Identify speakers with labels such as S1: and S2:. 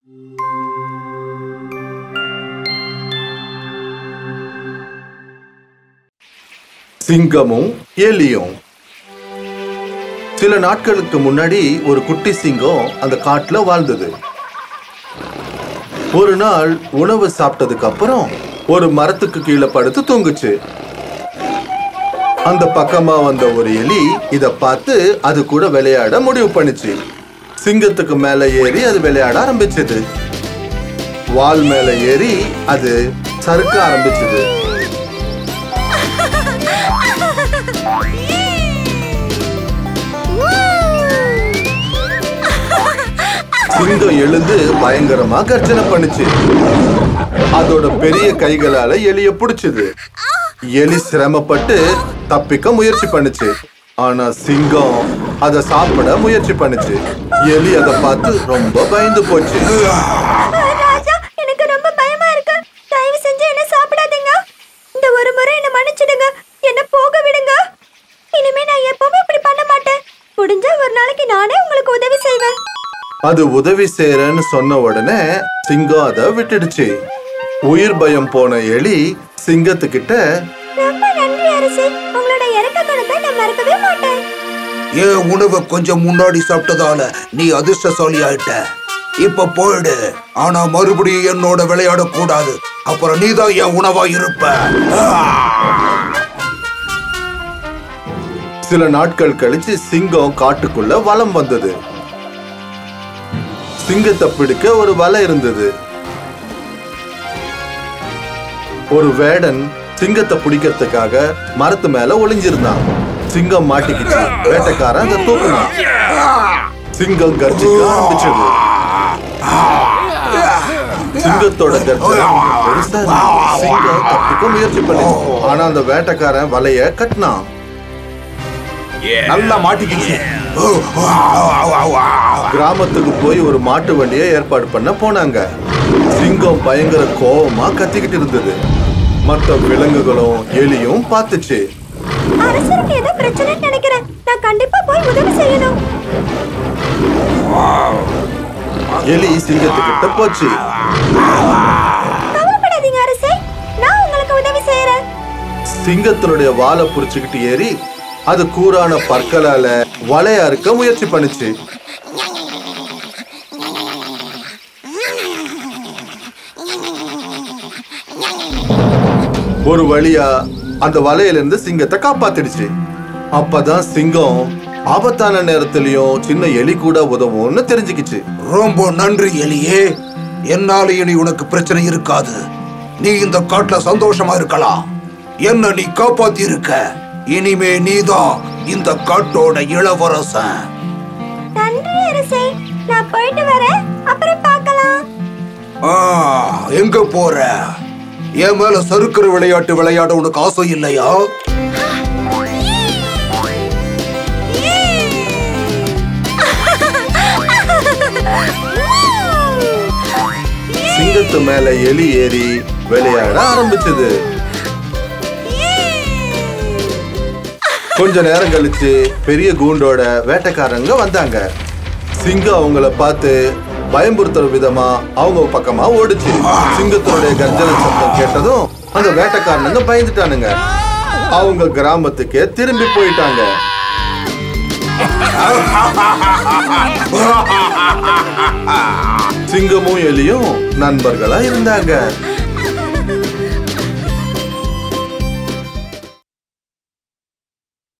S1: சிங்கமும் எலியும் சில நாட்களுக்கு முன்னாடி ஒரு குட்டி சிங்கம் அந்த காட்டுல வாழ்ந்தது ஒரு நாள் உணவு சாப்பிட்டதுக்கு அப்புறம் ஒரு மரத்துக்கு கீழே படுத்து தூங்குச்சு அந்த பக்கமா வந்த ஒரு எலி இத பார்த்து அது கூட விளையாட முடிவு பண்ணுச்சு சிங்கத்துக்கு மேல ஏறி அது விளையாட ஆரம்பிச்சது வால் மேல ஏறி அது சறுக்க ஆரம்பிச்சது சிங்கம் எழுந்து பயங்கரமா கர்ஜனை பண்ணுச்சு அதோட பெரிய கைகளால எலிய புடிச்சுது எலி சிரமப்பட்டு தப்பிக்க முயற்சி பண்ணுச்சு ஆனா சிங்கம் அத சாப்பிட முயற்சி பண்ணுச்சு எலி அத பார்த்து ரொம்ப பயந்து போச்சு
S2: ராஜா எனக்கு ரொம்ப பயமா இருக்கு தயவு செஞ்சு என்ன சாப்பிடாதீங்க இந்த ஒரு முறை என்ன மன்னிச்சிடுங்க என்ன போக விடுங்க இனிமே நான் எப்பவுமே இப்படி பண்ண மாட்டேன் முடிஞ்சா ஒரு நாளைக்கு நானே உங்களுக்கு உதவி செய்வேன்
S1: அது உதவி செய்யறேன்னு சொன்ன உடனே சிங்கம் அதை விட்டுடுச்சு உயிர் பயம் போன எலி சிங்கத்துக்கிட்ட
S2: ரொம்ப நன்றி அரசே உங்களோட இறக்க குணத்தை நான் மறக்கவே மாட்டேன்
S3: என் உணவை கொஞ்சம் முன்னாடி சாப்பிட்டதால நீ அதிர்ஷ்டசாலி ஆயிட்ட இப்ப போயிடு ஆனா மறுபடியும் என்னோட விளையாட கூடாது அப்புறம் நீதான் என் உணவா இருப்ப
S1: சில நாட்கள் கழிச்சு சிங்கம் காட்டுக்குள்ள வலம் வந்தது சிங்கத்தை பிடிக்க ஒரு வலை இருந்தது ஒரு வேடன் சிங்கத்தை பிடிக்கிறதுக்காக மரத்து மேல ஒளிஞ்சிருந்தான் சிங்கம் மாட்டிக்கிச்சு வேட்டைக்காரன் அதை தூக்குனான் சிங்கம் கர்ஜிக்க ஆரம்பிச்சது சிங்கத்தோட கர்ஜனை ரொம்ப பெருசா இருந்தது. சிங்கம் தப்பிக்க முயற்சி பண்ணுச்சு ஆனா அந்த வேட்டைக்காரன் வலைய கட்டினான்
S4: நல்லா மாட்டிக்கிச்சு
S1: கிராமத்துக்கு போய் ஒரு மாட்டு வண்டியை ஏற்பாடு பண்ண போனாங்க சிங்கம் பயங்கர கோவமா கத்திக்கிட்டு இருந்தது மத்த விலங்குகளும் எலியும் பார்த்துச்சு
S2: அரசருக்கு ஏதோ பிரச்சனைன்னு நினைக்கிறேன் நான் கண்டிப்பா போய் உதவி செய்யணும்
S1: எலி சிங்கத்துக்கிட்ட போச்சு
S2: கவலைப்படாதீங்க அரசே நான் உங்களுக்கு உதவி செய்யறேன்
S1: சிங்கத்தினுடைய வாலை புடிச்சுக்கிட்டு ஏறி அது கூரான பற்களால வலைய அறுக்க முயற்சி பண்ணுச்சு ஒரு வழியா அந்த வலையிலிருந்து சிங்கத்தை காப்பாத்திடுச்சு அப்பதான் சிங்கம் ஆபத்தான நேரத்திலயும் சின்ன எலி கூட உதவும்னு தெரிஞ்சுக்கிச்சு
S3: ரொம்ப நன்றி எலியே என்னால இனி உனக்கு பிரச்சனை இருக்காது நீ இந்த காட்டுல சந்தோஷமா இருக்கலாம் என்ன நீ காப்பாத்தி இருக்க இனிமே நீதான் இந்த காட்டோட இளவரசன்
S2: நன்றி அரசே நான் போயிட்டு வரேன் அப்புறம் பார்க்கலாம்
S3: ஆ, எங்க போற என் மேல சறுக்கிற விளையாட்டு விளையாட உனக்கு ஆசை இல்லையா
S1: சிங்கத்து மேல எலி ஏறி விளையாட ஆரம்பிச்சது கொஞ்ச நேரம் கழிச்சு பெரிய கூண்டோட வேட்டைக்காரங்க வந்தாங்க சிங்கம் அவங்கள பார்த்து பயம்புறுத்துற விதமா அவங்க பக்கமா ஓடுச்சு சிங்கத்தினுடைய கர்ஜன சத்தம் கேட்டதும் அந்த வேட்டைக்காரனுங்க பயந்துட்டானுங்க அவங்க கிராமத்துக்கே திரும்பி போயிட்டாங்க சிங்கமும் எலியும் நண்பர்களா இருந்தாங்க